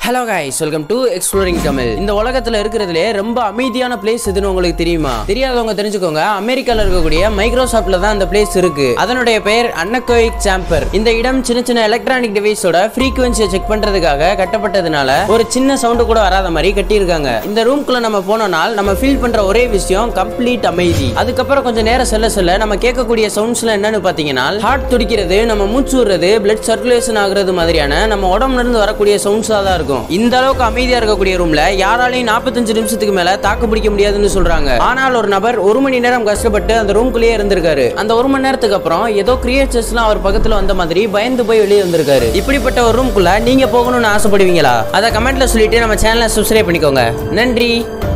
hello guys welcome to exploring Tamil இந்த உலகத்துல இருக்கிறதுலே ரொம்ப அமைதியான பிளேஸ் இதுன்னு உங்களுக்கு தெரியுமா தெரியாதவங்க தெரிஞ்சுக்கோங்க அமெரிக்கால இருக்கக்கூடிய மைக்ரோசாஃப்ட்ல தான் அந்த பிளேஸ் இருக்கு அதனுடைய பெயர் அன்னகோயிக் சாம்பர் இந்த இடம் சின்ன சின்ன எலக்ட்ரானிக் டிவைஸோட ஃப்ரீக்வன்சியை செக் பண்றதுக்காக கட்டப்பட்டதுனால ஒரு சின்ன சவுண்டு கூட வராத மாதிரி கட்டியிருக்காங்க இந்த ரூம்குள்ள நம்ம போனோம்னால் நம்ம ஃபீல் பண்ற ஒரே விஷயம் கம்ப்ளீட் அமைதி அதுக்கப்புறம் கொஞ்சம் நேரம் செல்ல செல்ல நம்ம கேட்கக்கூடிய சவுண்ட்ஸ்லாம் என்னன்னு பாத்தீங்கன்னா ஹார்ட் துடிக்கிறது நம்ம மூச்சு விடுறது பிளட் சர்க்குலேஷன் ஆகுறது மாதிரியான நம்ம உடம்புல இருந்து வரக்கூடிய சவுண்ட்ஸா தான் இருக்கும் இந்த அளவுக்கு அமைதியா இருக்கக்கூடிய ரூம்ல யாராலையும் நாற்பத்தஞ்சு நிமிஷத்துக்கு மேல தாக்கு பிடிக்க முடியாதுன்னு சொல்றாங்க ஆனால் ஒரு நபர் ஒரு மணி நேரம் கஷ்டப்பட்டு அந்த ரூம்குள்ளேயே இருந்திருக்காரு அந்த ஒரு மணி நேரத்துக்கு அப்புறம் ஏதோ கிரியேச்சர்ஸ்லாம் அவர் பக்கத்துல வந்த மாதிரி பயந்து போய் வெளியே வந்திருக்காரு இப்படிப்பட்ட ஒரு ரூம்குள்ள நீங்க போகணும்னு ஆசைப்படுவீங்களா அதை கமெண்ட்ல சொல்லிட்டு நம்ம சேனலை சப்ஸ்கிரைப் பண்ணிக்கோங்க நன்றி